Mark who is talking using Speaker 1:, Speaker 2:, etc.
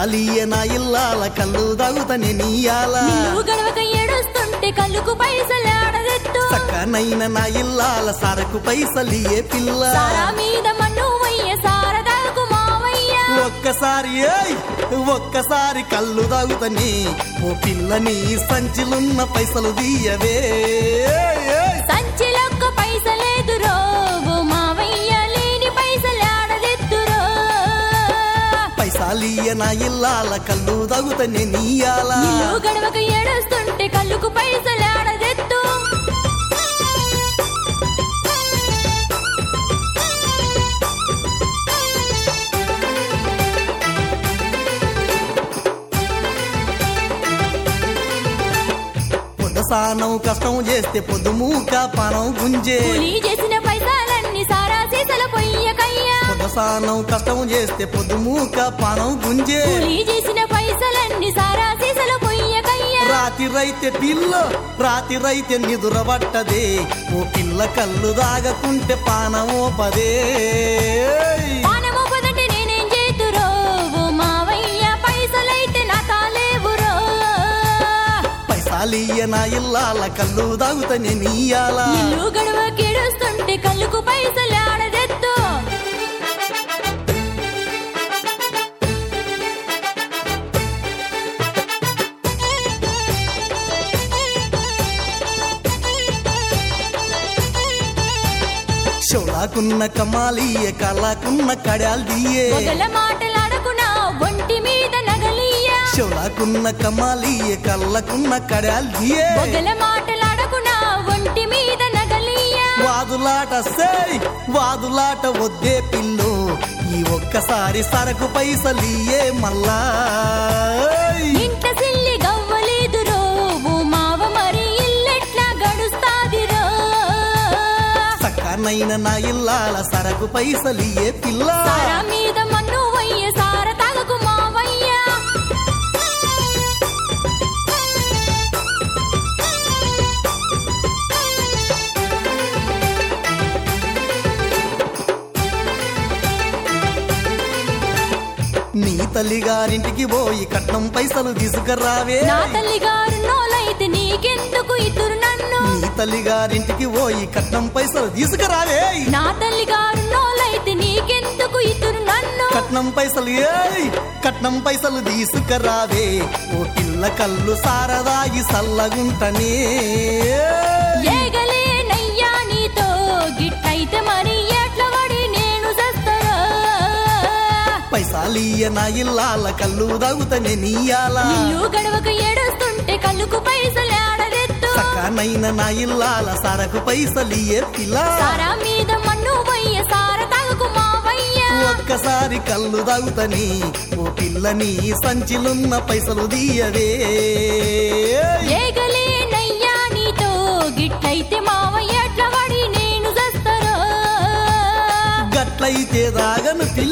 Speaker 1: పైసాలియ నా ఇల్లాల కళ్ళు దాగుతనే నీయాల
Speaker 2: నిలువు గడవక ఏడుస్తుంటే కళ్ళుకు పైసలాడదెత్తు
Speaker 1: సక్కనైన నా ఇల్లాల సరకు పైసలియే పిల్ల
Speaker 2: సారా మీద మన్ను వయ్య సారదాకు మావయ్య
Speaker 1: ఒక్కసారి ఏయ్ ఒక్కసారి కళ్ళు దాగుతని ఓ పిల్లని సంచిలున్న పైసలు తీయవే ఏయ్.
Speaker 2: సంచిలొక్క పైసలేదురో ఓ మావయ్య లేని పైసలాడదెత్తురో
Speaker 1: పైసాలియ నా ఇల్లాల కళ్ళు దాగుతనే నీయాల
Speaker 2: నిలువు గడవక ఏడుస్తుంటే కళ్ళుకు పైసలాడదెత్తు
Speaker 1: పొదసానం కష్టం చేస్తే పొద్దుమూక పనం గుంజే
Speaker 2: కూలీ చేసిన పైసలన్నీ సారా సీసల పొయ్యకయ్యా
Speaker 1: పొదసానం కష్టం చేస్తే పొద్దుమూక పనం గుంజే
Speaker 2: కూలీ చేసిన పైసలన్నీ సారా సీసల పొయ్యకయ్యా
Speaker 1: రాతి రైతే పిల్ల రాతి రైతే నిదుర పట్టదే ఓ పిల్ల కళ్ళు దాగకుంటే పానమో పదే
Speaker 2: పానము పొదటి నేనేం చేతురో ఓ మావయ్య పైసలైతే నా తాలేవురో
Speaker 1: పైసాలియ నా ఇల్లాల కళ్ళు దాగుతనే నీయాల
Speaker 2: ఇల్లు గడవ కిడుస్తుంటే కళ్ళుకు పైసలాడదెత్తు
Speaker 1: షోలాకున్న కమాలియ కళ్ళకున్న కడాల్ దియే
Speaker 2: పొగల మాటలాడకునా ఒంటి మీద నగలియ్యా
Speaker 1: షోలాకున్న కమాలియ కళ్ళకున్న కడాల్ దియే
Speaker 2: పొగల మాటలాడకునా ఒంటి మీద నగలియ్యా
Speaker 1: వాదులాట సేయ్ వాదులాట వద్దే పిల్లు ఈ ఒక్కసారి సరకు పైసలియే మళ్ళా ఏయ్.
Speaker 2: ఇంట సిల్లి గవ్వలేదురో ఓ మావ మరి ఇల్లెట్లా గడుస్తాదిరో
Speaker 1: సక్కనైన నా ఇల్లాల సరకు పైసలియే పిల్ల
Speaker 2: సారా మీద మన్ను వయ్య సార తాగకు మావయ్య
Speaker 1: నీ తల్లి గారింటికి పోయి కట్నం పైసలు తీసుకురావే
Speaker 2: నా తల్లి గారు నోలైతే నీకెందుకు ఇద్దరు నన్ను
Speaker 1: నీ తల్లి గారింటికి పోయి కట్నం పైసలు తీసుకురావే
Speaker 2: నా తల్లి గారు నోలైతే నీకెందుకు ఇద్దరు నన్ను
Speaker 1: కట్నం పైసలు ఏయ్ కట్నం పైసలు తీసుకురావే ఓ పిల్ల కళ్ళు సారదాగి సల్లగుంటనే
Speaker 2: ఏగలే నయ్యా నీతో గిట్టయితే మరి ఎట్ల పడి నేను చస్తారా
Speaker 1: పైసాలియ నా ఇల్లాల కళ్ళు దాగుతనే నీయాల
Speaker 2: ఇల్లు గడవక ఏడుస్తుంటే కళ్ళుకు పైసలాడదెత్తు
Speaker 1: సక్కనైన నా ఇల్లాల సరకు పైసలియే పిల్ల
Speaker 2: సారా మీద మన్ను వయ్య సార తాగకు మావయ్య
Speaker 1: ఒక్కసారి కళ్ళు దాగుతని ఓ పిల్లని సంచిలున్న పైసలు తీయవే
Speaker 2: ఏగలే నయ్యా నీతో గిట్లయితే మావయ్య ఎట్ల పడి నేను చస్తారా
Speaker 1: గట్లయితే దాగను పిల్ల